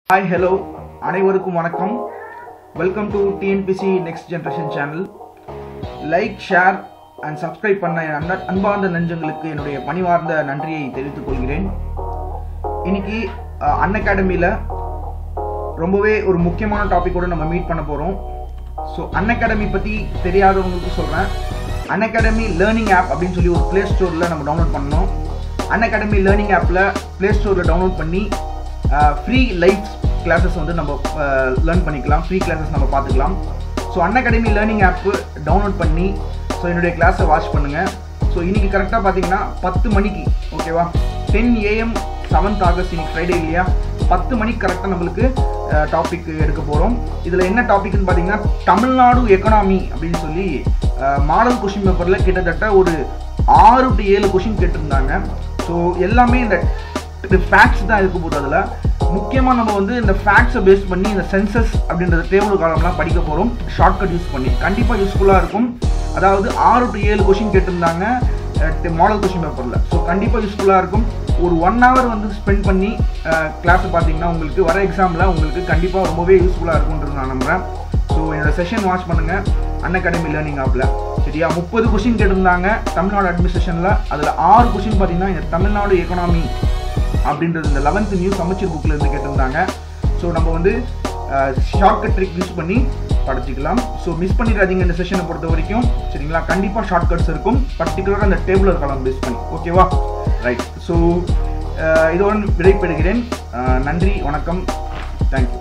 hi hello அனைவருக்கும் வணக்கம் welcome to TNPSC next generation channel like share and subscribe பண்ண என் அன்ப- அன்பார்ந்த நெஞ்சங்களுக்கு என்னுடைய பணிவார்ந்த நன்றியை தெரிவித்துக் கொள்கிறேன் இன்னைக்கு அன் அகாடமியில் ரொம்பவே ஒரு முக்கியமான டாபிக்கோட நம்ம மீட் பண்ண போகிறோம் ஸோ அன் அகாடமி பற்றி தெரியாதவங்களுக்கு சொல்கிறேன் அன் அகாடமி லேர்னிங் ஆப் அப்படின்னு சொல்லி ஒரு ப்ளே ஸ்டோரில் நம்ம டவுன்லோட் பண்ணோம் அன் அகாடமி லேர்னிங் ஆப்பில் ப்ளே ஸ்டோரில் டவுன்லோட் பண்ணி ஃப்ரீ லைவ் கிளாஸஸ் வந்து நம்ம லேர்ன் பண்ணிக்கலாம் ஃப்ரீ கிளாஸஸ் நம்ம பார்த்துக்கலாம் so Unacademy learning app download பண்ணி ஸோ என்னுடைய கிளாஸை வாட்ச் பண்ணுங்கள் ஸோ இன்னைக்கு கரெக்டாக பார்த்தீங்கன்னா பத்து மணிக்கு ஓகேவா டென் ஏஎம் செவன்த் ஆகஸ்ட் இன்னைக்கு ஃப்ரைடே இல்லையா பத்து மணிக்கு கரெக்டாக நம்மளுக்கு டாபிக் எடுக்க போகிறோம் இதில் என்ன டாபிக்னு பார்த்தீங்கன்னா தமிழ்நாடு எக்கனாமி அப்படின்னு சொல்லி மாடல் கொஷின் பேப்பரில் கிட்டத்தட்ட ஒரு ஆறு டு ஏழு கொஷின் கேட்டிருந்தாங்க ஸோ எல்லாமே இந்த ஃபேக்ட்ஸ் தான் இருக்க போகுது அதில் முக்கியமாக நம்ம வந்து இந்த ஃபேக்ட்ஸை பேஸ் பண்ணி இந்த சென்சஸ் அப்படின்ற டேபிள் காலம்லாம் படிக்க போகிறோம் ஷார்ட்கட் யூஸ் பண்ணி கண்டிப்பாக யூஸ்ஃபுல்லாக இருக்கும் அதாவது ஆறு டு ஏழு கொஷின் கேட்டிருந்தாங்க மாடல் கொஷின் பேப்பரில் ஸோ கண்டிப்பாக யூஸ்ஃபுல்லாக இருக்கும் ஒரு ஒன் ஹவர் வந்து ஸ்பெண்ட் பண்ணி கிளாஸை பார்த்தீங்கன்னா உங்களுக்கு வர எக்ஸாமில் உங்களுக்கு கண்டிப்பாக ரொம்பவே யூஸ்ஃபுல்லாக இருக்கும்ன்றது நான் நம்புகிறேன் ஸோ என்னோட செஷன் வாட்ச் பண்ணுங்கள் அன் அகாடமி லேர்னிங் ஆப்பில் சரியா முப்பது கொஷின் கேட்டிருந்தாங்க தமிழ்நாடு அட்மினிஸ்ட்ரேஷனில் அதில் ஆறு கொஷின் பார்த்தீங்கன்னா இந்த தமிழ்நாடு எக்கனாமி அப்படின்றது இந்த லெவன்த் நியூஸ் அமைச்சர் புக்கில் இருந்து கேட்டிருந்தாங்க ஸோ நம்ம வந்து ஷார்ட்கட் ட்ரிக் யூஸ் பண்ணி படிச்சுக்கலாம் ஸோ மிஸ் பண்ணிடாதீங்க இந்த செஷனை பொறுத்த வரைக்கும் சரிங்களா கண்டிப்பாக ஷார்ட்கட்ஸ் இருக்கும் பர்டிகுலராக அந்த டேபிளர் காலம் பேஸ் பண்ணி ஓகேவா ரைட் ஸோ இதோடு விடைபெறுகிறேன் அஹ், நன்றி வணக்கம் தேங்க்யூ